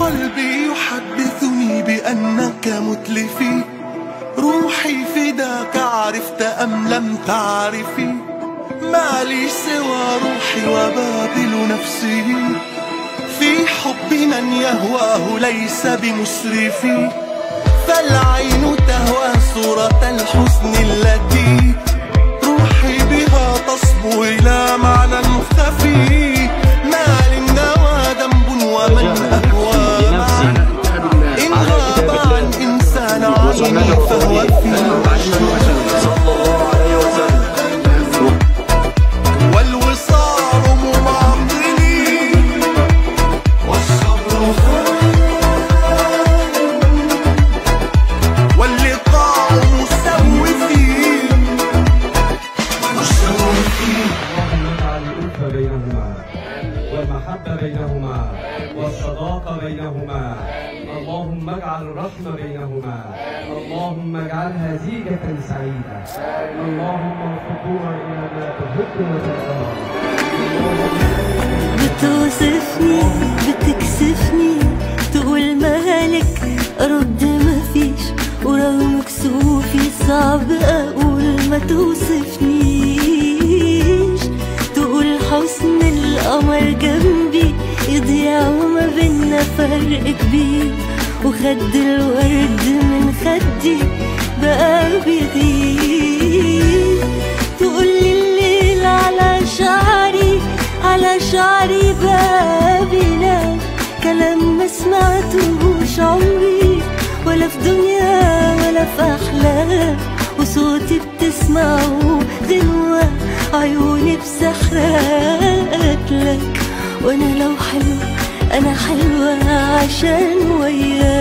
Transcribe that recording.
قلبي يحدثني بأنك متلفي روحي فداك عرفت أم لم تعرفي ما لي سوى روحي وبابل نفسي في حب من يهواه ليس بمسرفي فالعين تهوى صورة الحسن التي روحي بها تصبو إلى معنى خفي ما للنوى ذنب ومن أهوى معي إن غاب عن إنسان عيني فهو فيه والوصال مماطلي والصبر واللقاء مسوفي مسوفي اللهم اجعل الألف بينهما والمحبة بينهما والصداقة بينهما اللهم اجعل الرحمة بينهما اللهم اجعلها زيجة سعيدة اللهم وفقونا إلى ما تحب وترضى بتوصفني بتكسفني تقول مالك رد مفيش ورغم كسوفي صعب اقول ما توصفنيش تقول حسن القمر جنبي يضيع وما بينا فرق كبير وخد الورد من خدي بقى بيغيب تقولي الليل على شعري على شعري بابنا كلام ما سمعتهوش عمري ولا في دنيا ولا في أحلام وصوتي بتسمعه غنوة عيوني بسحرك لك وانا لو حلوة انا حلوة عشان وياك